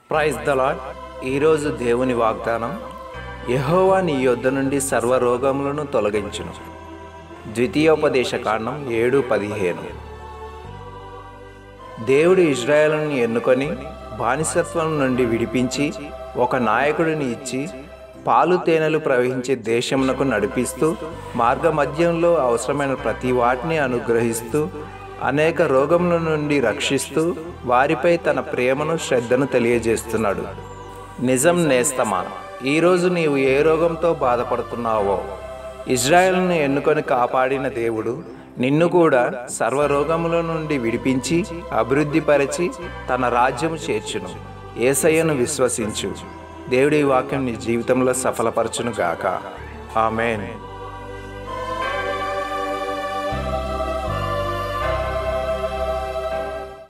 praise the lord ఈరోజు దేవుని వాగ్దానం యెహోవా నీ యొద్ద నుండి సర్వ రోగములను తొలగించును ద్వితీయోపదేశ కాండం ఏడు పదిహేను దేవుడు ఇజ్రాయేలును ఎన్నుకొని బానిసత్వం నుండి విడిపించి ఒక నాయకుడిని ఇచ్చి పాలు తేనెలు ప్రవహించే దేశమునకు నడిపిస్తూ మార్గమధ్యంలో అవసరమైన ప్రతి వాటిని అనుగ్రహిస్తూ అనేక రోగముల నుండి రక్షిస్తూ వారిపై తన ప్రేమను శ్రద్ధను తెలియజేస్తున్నాడు నిజం నేస్తమా ఈరోజు నీవు ఏ రోగంతో బాధపడుతున్నావో ఇజ్రాయెల్ను ఎన్నుకొని కాపాడిన దేవుడు నిన్ను కూడా సర్వరోగముల నుండి విడిపించి అభివృద్ధిపరిచి తన రాజ్యము చేర్చును ఏసయ్యను విశ్వసించు దేవుడి ఈ వాక్యం నీ జీవితంలో సఫలపరచును గాక ఆమెన్